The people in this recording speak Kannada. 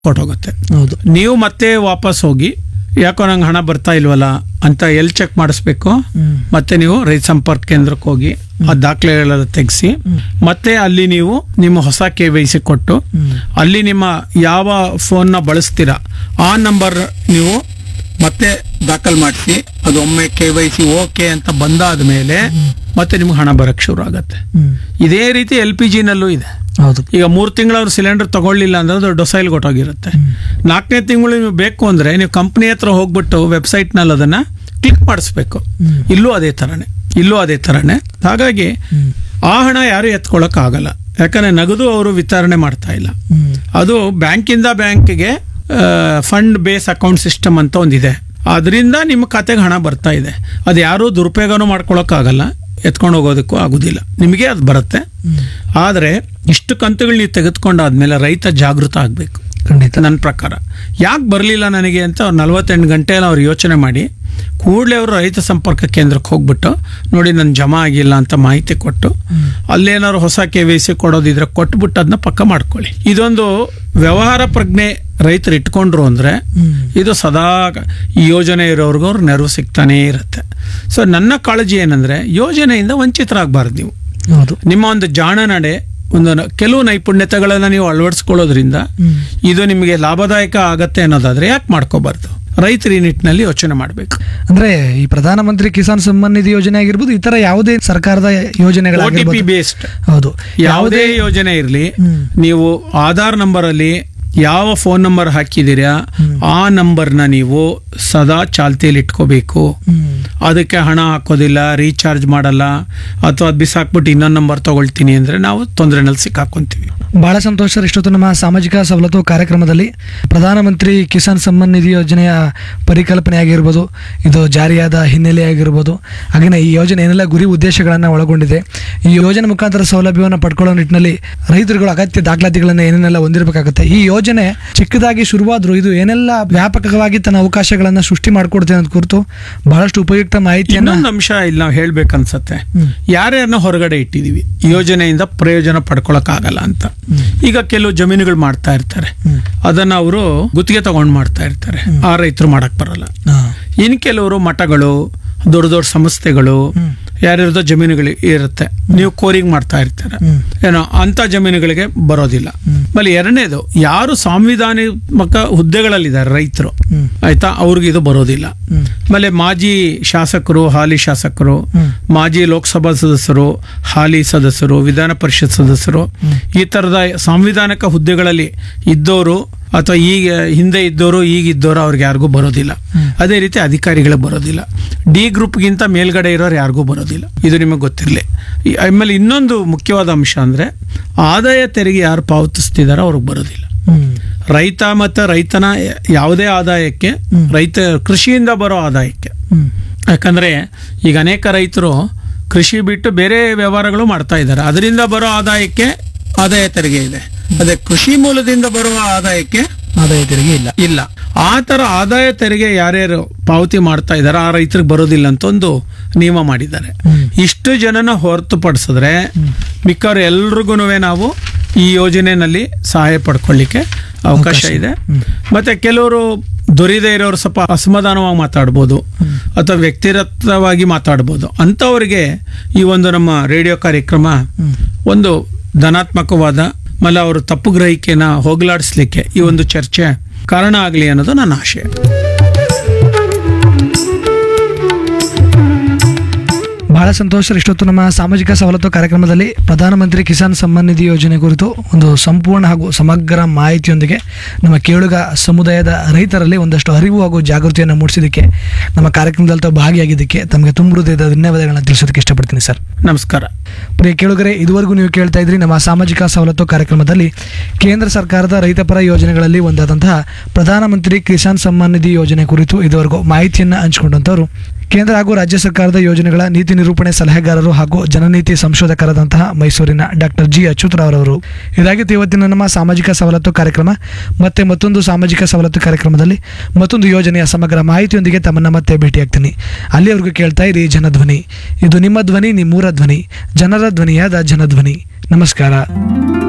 ಕೊಟ್ಟೋಗುತ್ತೆ ಹೌದು ನೀವು ಮತ್ತೆ ವಾಪಸ್ ಹೋಗಿ ಯಾಕೋ ನಂಗೆ ಹಣ ಬರ್ತಾ ಇಲ್ವಲ್ಲ ಅಂತ ಎಲ್ಲಿ ಚೆಕ್ ಮಾಡಿಸ್ಬೇಕು ಹ್ಮ್. ಮತ್ತೆ ನೀವು ರೈತ ಸಂಪರ್ಕ ಕೇಂದ್ರಕ್ಕೆ ಹೋಗಿ ಆ ದಾಖಲೆಗಳೆಲ್ಲ ತೆಗೆಸಿ ಮತ್ತೆ ಅಲ್ಲಿ ನೀವು ನಿಮ್ಮ ಹೊಸ ಕೆ ವೈ ಸಿ ಕೊಟ್ಟು ಹ್ಮ್. ಅಲ್ಲಿ ನಿಮ್ಮ ಯಾವ ಫೋನ್ನ ಬಳಸ್ತೀರಾ ಆ ನಂಬರ್ ನೀವು ಮತ್ತೆ ದಾಖಲ್ ಮಾಡಿಸಿ ಅದು ಒಮ್ಮೆ ಕೆ ವೈ ಸಿ ಓಕೆ ಅಂತ ಬಂದಾದ ಮೇಲೆ ಮತ್ತೆ ನಿಮ್ಗೆ ಹಣ ಬರಕ್ಕೆ ಶುರು ಆಗತ್ತೆ ಹ್ಮ್. ಇದೇ ರೀತಿ ಎಲ್ ಪಿ ಜಿನಲ್ಲೂ ಇದೆ ಹೌದು ಈಗ ಮೂರು ತಿಂಗಳು ಅವ್ರು ಸಿಲಿಂಡರ್ ತಗೊಳ್ಳಿಲ್ಲ ಅಂದ್ರೆ ಅದು ಡೊಸೈಲ್ ಕೊಟ್ಟೋಗಿರುತ್ತೆ ನಾಲ್ಕನೇ ತಿಂಗಳು ನೀವು ಬೇಕು ಅಂದ್ರೆ ನೀವು ಕಂಪ್ನಿ ಹತ್ರ ಹೋಗ್ಬಿಟ್ಟು ವೆಬ್ಸೈಟ್ನಲ್ಲಿ ಅದನ್ನ ಕ್ಲಿಕ್ ಮಾಡಿಸ್ಬೇಕು ಹ್ಮ್. ಇಲ್ಲೂ ಅದೇ ಥರನೇ ಇಲ್ಲೂ ಅದೇ ಥರನೇ ಹಾಗಾಗಿ ಹ್ಮ್. ಆ ಹಣ ಯಾರು ಎತ್ಕೊಳ್ಳೋಕೆ ಆಗಲ್ಲ ಯಾಕಂದ್ರೆ ನಗದು ಅವರು ವಿತರಣೆ ಮಾಡ್ತಾ ಇಲ್ಲ ಹ್ಮ್. ಅದು ಬ್ಯಾಂಕಿಂದ ಬ್ಯಾಂಕ್ಗೆ ಫಂಡ್ ಬೇಸ್ ಅಕೌಂಟ್ ಸಿಸ್ಟಮ್ ಅಂತ ಒಂದಿದೆ ಅದರಿಂದ ನಿಮ್ಮ ಖಾತೆಗೆ ಹಣ ಬರ್ತಾ ಇದೆ ಅದು ಯಾರೂ ದುರುಪಯೋಗನೂ ಮಾಡ್ಕೊಳಕ್ಕಾಗಲ್ಲ ಎತ್ಕೊಂಡು ಹೋಗೋದಕ್ಕೂ ಆಗುದಿಲ್ಲ ನಿಮಗೆ ಅದು ಬರುತ್ತೆ ಹ್ಮ್. ಆದರೆ ಇಷ್ಟು ಕಂತುಗಳು ನೀವು ತೆಗೆದುಕೊಂಡಾದ್ಮೇಲೆ ರೈತ ಜಾಗೃತ ಆಗಬೇಕು ಖಂಡಿತ ನನ್ನ ಪ್ರಕಾರ ಯಾಕೆ ಬರಲಿಲ್ಲ ನನಗೆ ಅಂತ ಅವ್ರು ನಲ್ವತ್ತೆಂಟು ಗಂಟೆಯಲ್ಲಿ ಅವ್ರು ಯೋಚನೆ ಮಾಡಿ ಕೂಡಲೇ ಅವರು ರೈತ ಸಂಪರ್ಕ ಕೇಂದ್ರಕ್ಕೆ ಹೋಗ್ಬಿಟ್ಟು ನೋಡಿ ನನ್ನ ಜಮಾ ಆಗಿಲ್ಲ ಅಂತ ಮಾಹಿತಿ ಕೊಟ್ಟು ಅಲ್ಲೇನಾದ್ರು ಹೊಸ ಕೆ ವಿ ಸಿ ಕೊಡೋದಿದ್ರೆ ಕೊಟ್ಬಿಟ್ಟು ಅದನ್ನ ಪಕ್ಕ ಮಾಡ್ಕೊಳ್ಳಿ ಇದೊಂದು ವ್ಯವಹಾರ ಪ್ರಜ್ಞೆ ರೈತರು ಇಟ್ಕೊಂಡ್ರು ಅಂದ್ರೆ ಹ್ಮ್. ಇದು ಸದಾ ಈ ಯೋಜನೆ ಇರೋರ್ಗೂ ಅವ್ರ ನೆರವು ಸಿಗ್ತಾನೇ ಇರುತ್ತೆ ಸೊ ನನ್ನ ಕಾಳಜಿ ಏನಂದ್ರೆ ಯೋಜನೆಯಿಂದ ವಂಚಿತರಾಗಬಾರ್ದು ನೀವು ಹೌದು ನಿಮ್ಮ ಒಂದು ಜಾಣ ನಡೆ ಒಂದು ನ- ಕೆಲವು ನೈಪುಣ್ಯತೆಗಳನ್ನ ನೀವು ಅಳವಡಿಸ್ಕೊಳ್ಳೋದ್ರಿಂದ ಹ್ಮ್. ಇದು ನಿಮಗೆ ಲಾಭದಾಯಕ ಆಗತ್ತೆ ಅನ್ನೋದಾದ್ರೆ ಯಾಕೆ ಮಾಡ್ಕೋಬಾರ್ದು ರೈತರು ಈ ನಿಟ್ಟಿನಲ್ಲಿ ಯೋಚನೆ ಮಾಡಬೇಕು ಅಂದ್ರೆ ಈ ಪ್ರಧಾನಮಂತ್ರಿ ಕಿಸಾನ್ ಸಮ್ಮಾನ್ ನಿಧಿ ಯೋಜನೆ ಆಗಿರ್ಬೋದು ಇತರ ಯಾವುದೇ ಸರ್ಕಾರದ ಒ ಟಿ ಪಿ ಯೋಜನೆಗಳಾಗಿರ್ಬೋದು ಬೇಸ್ಡ್ ಹೌದು ಯಾವುದೇ ಯೋಜನೆ ಇರಲಿ ಹ್ಮ್. ನೀವು ಆಧಾರ್ ನಂಬರ್ ಅಲ್ಲಿ ಯಾವ ಫೋನ್ ನಂಬರ್ ಹಾಕಿದ್ದೀರಾ ಆ ನಂಬರ್ನ ನೀವು ಸದಾ ಚಾಲ್ತಿಯಲ್ಲಿ ಇಟ್ಕೋಬೇಕು ಹ್ಮ್. ಅದಕ್ಕೆ ಹಣ ಹಾಕೋದಿಲ್ಲ ರೀಚಾರ್ಜ್ ಮಾಡಲ್ಲ ಅಥವಾ ಅದು ಬಿಸಾಕ್ಬಿಟ್ಟು ಇನ್ನೊಂದು ನಂಬರ್ ತಗೊಳ್ತೀನಿ ಅಂದ್ರೆ ನಾವು ತೊಂದರೆನಲ್ಲಿ ಸಿಕ್ಕಾಕೊಂತೀವಿ ಬಹಳ ಸಂತೋಷ ಸರ್ ಇಷ್ಟೊತ್ತು ನಮ್ಮ ಸಾಮಾಜಿಕ ಸವಲತ್ತು ಕಾರ್ಯಕ್ರಮದಲ್ಲಿ ಪ್ರಧಾನಮಂತ್ರಿ ಕಿಸಾನ್ ಸಮ್ಮಾನ್ ನಿಧಿ ಯೋಜನೆಯ ಪರಿಕಲ್ಪನೆ ಆಗಿರ್ಬೋದು ಇದು ಜಾರಿಯಾದ ಹಿನ್ನೆಲೆ ಆಗಿರ್ಬೋದು ಹಾಗೆಯೇ ಈ ಯೋಜನೆ ಏನೆಲ್ಲ ಗುರಿ ಉದ್ದೇಶಗಳನ್ನು ಒಳಗೊಂಡಿದೆ ಈ ಯೋಜನೆ ಮುಖಾಂತರ ಸೌಲಭ್ಯವನ್ನು ಪಡ್ಕೊಳ್ಳೋ ನಿಟ್ಟಿನಲ್ಲಿ ರೈತರುಗಳು ಅಗತ್ಯ ದಾಖಲಾತಿಗಳನ್ನು ಏನೇನೆಲ್ಲ ಹೊಂದಿರಬೇಕಾಗುತ್ತೆ ಈ ಯೋಜನೆ ಚಿಕ್ಕದಾಗಿ ಶುರುವಾದರೂ ಇದು ಏನೆಲ್ಲ ವ್ಯಾಪಕವಾಗಿ ತನ್ನ ಅವಕಾಶಗಳನ್ನು ಸೃಷ್ಟಿ ಮಾಡಿಕೊಡುತ್ತೆ ಅನ್ನೋದು ಕುರಿತು ಬಹಳಷ್ಟು ಉಪಯುಕ್ತ ಮಾಹಿತಿಯನ್ನು ಇನ್ನೊಂದು ಅಂಶ ಇಲ್ಲಿ ನಾವು ಹೇಳ್ಬೇಕನ್ಸತ್ತೆ ಹ್ಮ್. ಯಾರ್ಯಾರನ್ನ ಹೊರಗಡೆ ಇಟ್ಟಿದೀವಿ ಈ ಯೋಜನೆಯಿಂದ ಪ್ರಯೋಜನ ಪಡ್ಕೊಳಕ್ಕಾಗಲ್ಲ ಅಂತ ಈಗ ಕೆಲವು ಜಮೀನುಗಳು ಮಾಡ್ತಾ ಇರ್ತಾರೆ ಹ್ಮ್. ಅದನ್ನ ಅವರು ಗುತ್ತಿಗೆ ತಗೊಂಡ್ ಮಾಡ್ತಾ ಇರ್ತಾರೆ ಆ ರೈತರು ಮಾಡಕ್ ಬರಲ್ಲ ಹಾ. ಇನ್ ಕೆಲವರು ಮಠಗಳು ದೊಡ್ಡ ದೊಡ್ಡ ಸಂಸ್ಥೆಗಳು ಹ್ಮ್. ಯಾರ್ಯಾರ್ದೋ ಜಮೀನುಗಳು ಇರುತ್ತೆ ನೀವು ಕೋರಿಂಗ್ ಮಾಡ್ತಾ ಇರ್ತಾರೆ ಹ್ಮ್. ಏನೋ ಅಂತ ಜಮೀನುಗಳಿಗೆ ಬರೋದಿಲ್ಲ ಆಮೇಲೆ ಎರಡನೇದು ಯಾರು ಸಾಂವಿಧಾನಿಕ ಹುದ್ದೆಗಳಲ್ಲಿದ್ದಾರೆ ರೈತರು ಹ್ಮ್. ಆಯ್ತಾ ಅವ್ರಿಗೆ ಇದು ಬರೋದಿಲ್ಲ ಹ್ಮ್. ಆಮೇಲೆ ಮಾಜಿ ಶಾಸಕರು ಹಾಲಿ ಶಾಸಕರು ಹ್ಮ್. ಮಾಜಿ ಲೋಕಸಭಾ ಸದಸ್ಯರು ಹಾಲಿ ಸದಸ್ಯರು ವಿಧಾನ ಪರಿಷತ್ ಸದಸ್ಯರು ಈ ತರದ ಸಾಂವಿಧಾನಿಕ ಹುದ್ದೆಗಳಲ್ಲಿ ಇದ್ದವರು ಅಥವಾ ಈಗ ಹಿಂದೆ ಇದ್ದವರು ಈಗ ಇದ್ದವರು ಅವ್ರಿಗೆ ಯಾರಿಗೂ ಬರೋದಿಲ್ಲ ಅದೇ ರೀತಿ ಅಧಿಕಾರಿಗಳಿಗೆ ಬರೋದಿಲ್ಲ ಡಿ ಗ್ರೂಪ್ಗಿಂತ ಮೇಲ್ಗಡೆ ಇರೋರು ಯಾರಿಗೂ ಬರೋದಿಲ್ಲ ಇದು ನಿಮಗೆ ಗೊತ್ತಿರಲಿ ಆಮೇಲೆ ಇನ್ನೊಂದು ಮುಖ್ಯವಾದ ಅಂಶ ಅಂದ್ರೆ ಆದಾಯ ತೆರಿಗೆ ಯಾರು ಪಾವತಿಸ್ತಿದಾರೋ ಅವ್ರಿಗೆ ಬರೋದಿಲ್ಲ ಹ್ಮ್. ರೈತ ಮತ್ತು ರೈತನ ಯಾವುದೇ ಆದಾಯಕ್ಕೆ ರೈತ ಕೃಷಿಯಿಂದ ಬರೋ ಆದಾಯಕ್ಕೆ ಹ್ಮ್. ಯಾಕಂದ್ರೆ ಈಗ ಅನೇಕ ರೈತರು ಕೃಷಿ ಬಿಟ್ಟು ಬೇರೆ ವ್ಯವಹಾರಗಳು ಮಾಡ್ತಾ ಇದ್ದಾರೆ ಅದರಿಂದ ಬರೋ ಆದಾಯಕ್ಕೆ ಆದಾಯ ತೆರಿಗೆ ಇದೆ ಅದೇ ಕೃಷಿ ಮೂಲದಿಂದ ಬರುವ ಆದಾಯಕ್ಕೆ ಆದಾಯ ತೆರಿಗೆ ಇಲ್ಲ ಇಲ್ಲ ಆ ತರ ಆದಾಯ ತೆರಿಗೆ ಯಾರ್ಯಾರು ಪಾವತಿ ಮಾಡ್ತಾ ಇದ್ದಾರೆ ಆ ರೈತರಿಗೆ ಬರೋದಿಲ್ಲ ಅಂತ ಒಂದು ನಿಯಮ ಮಾಡಿದ್ದಾರೆ ಹ್ಮ್. ಇಷ್ಟು ಜನನ ಹೊರತುಪಡಿಸಿದ್ರೆ ಮಿಕ್ಕವ್ರು ಎಲ್ರಿಗೂ ನಾವು ಈ ಯೋಜನೆಯಲ್ಲಿ ಸಹಾಯ ಪಡ್ಕೊಳ್ಳಿಕ್ಕೆ ಅವಕಾಶ ಇದೆ ಮತ್ತೆ ಕೆಲವರು ದೊರಿದೇ ಇರೋರು ಸ್ವಲ್ಪ ಅಸಮಾಧಾನವಾಗಿ ಮಾತಾಡ್ಬೋದು ಅಥವಾ ವ್ಯಕ್ತಿಗತವಾಗಿ ಮಾತಾಡ್ಬೋದು ಅಂಥವ್ರಿಗೆ ಈ ಒಂದು ನಮ್ಮ ರೇಡಿಯೋ ಕಾರ್ಯಕ್ರಮ ಒಂದು ಧನಾತ್ಮಕವಾದ ಆಮೇಲೆ ಅವರು ತಪ್ಪು ಗ್ರಹಿಕೆನ ಹೋಗಲಾಡಿಸ್ಲಿಕ್ಕೆ ಈ ಒಂದು ಚರ್ಚೆ ಕಾರಣ ಆಗಲಿ ಅನ್ನೋದು ನನ್ನ ಆಶಯ ಬಹಳ ಸಂತೋಷ ಇಷ್ಟೊತ್ತು ನಮ್ಮ ಸಾಮಾಜಿಕ ಸವಲತ್ತು ಕಾರ್ಯಕ್ರಮದಲ್ಲಿ ಪ್ರಧಾನಮಂತ್ರಿ ಕಿಸಾನ್ ಸಮ್ಮಾನ್ ನಿಧಿ ಯೋಜನೆ ಕುರಿತು ಒಂದು ಸಂಪೂರ್ಣ ಹಾಗೂ ಸಮಗ್ರ ಮಾಹಿತಿಯೊಂದಿಗೆ ನಮ್ಮ ಕೇಳುಗ ಸಮುದಾಯದ ರೈತರಲ್ಲಿ ಒಂದಷ್ಟು ಅರಿವು ಹಾಗೂ ಜಾಗೃತಿಯನ್ನು ಮೂಡಿಸಿದ್ದಕ್ಕೆ ನಮ್ಮ ಕಾರ್ಯಕ್ರಮದಲ್ಲಿ ತಾವು ಭಾಗಿಯಾಗಿದ್ದಕ್ಕೆ ತಮಗೆ ತುಂಬ ಹೃದಯದ ಧನ್ಯವಾದಗಳನ್ನ ತಿಳಿಸೋದಕ್ಕೆ ಇಷ್ಟಪಡ್ತೀನಿ ಸರ್ ನಮಸ್ಕಾರ ಪ್ರಿಯ ಕೇಳುಗರೆ ಇದುವರೆಗೂ ನೀವು ಕೇಳ್ತಾ ಇದ್ರಿ ನಮ್ಮ ಸಾಮಾಜಿಕ ಸವಲತ್ತು ಕಾರ್ಯಕ್ರಮದಲ್ಲಿ ಕೇಂದ್ರ ಸರ್ಕಾರದ ರೈತಪರ ಯೋಜನೆಗಳಲ್ಲಿ ಒಂದಾದಂತಹ ಪ್ರಧಾನಮಂತ್ರಿ ಕಿಸಾನ್ ಸಮ್ಮಾನ್ ನಿಧಿ ಯೋಜನೆ ಕುರಿತು ಇದುವರೆಗೂ ಮಾಹಿತಿಯನ್ನು ಹಂಚಿಕೊಂಡಂತವರು ಕೇಂದ್ರ ಹಾಗೂ ರಾಜ್ಯ ಸರ್ಕಾರದ ಯೋಜನೆಗಳ ನೀತಿ ನಿರೂಪಣೆ ಸಲಹೆಗಾರರು ಹಾಗೂ ಜನನೀತಿ ಸಂಶೋಧಕರಾದಂತಹ ಮೈಸೂರಿನ ಡಾಕ್ಟರ್ ಜಿ ಅಚ್ಯುತರಾವ್ರವರು ಇದಾಗಿತ್ತು ಇವತ್ತಿನ ನಮ್ಮ ಸಾಮಾಜಿಕ ಸವಲತ್ತು ಕಾರ್ಯಕ್ರಮ ಮತ್ತೆ ಮತ್ತೊಂದು ಸಾಮಾಜಿಕ ಸವಲತ್ತು ಕಾರ್ಯಕ್ರಮದಲ್ಲಿ ಮತ್ತೊಂದು ಯೋಜನೆಯ ಸಮಗ್ರ ಮಾಹಿತಿಯೊಂದಿಗೆ ತಮ್ಮನ್ನ ಮತ್ತೆ ಭೇಟಿಯಾಗ್ತೀನಿ ಅಲ್ಲಿವರೆಗೂ ಕೇಳ್ತಾ ಇರಿ ಜನಧ್ವನಿ ಇದು ನಿಮ್ಮ ಧ್ವನಿ ನಿಮ್ಮೂರ ಧ್ವನಿ ಜನರ ಧ್ವನಿಯಾದ ಜನಧ್ವನಿ ನಮಸ್ಕಾರ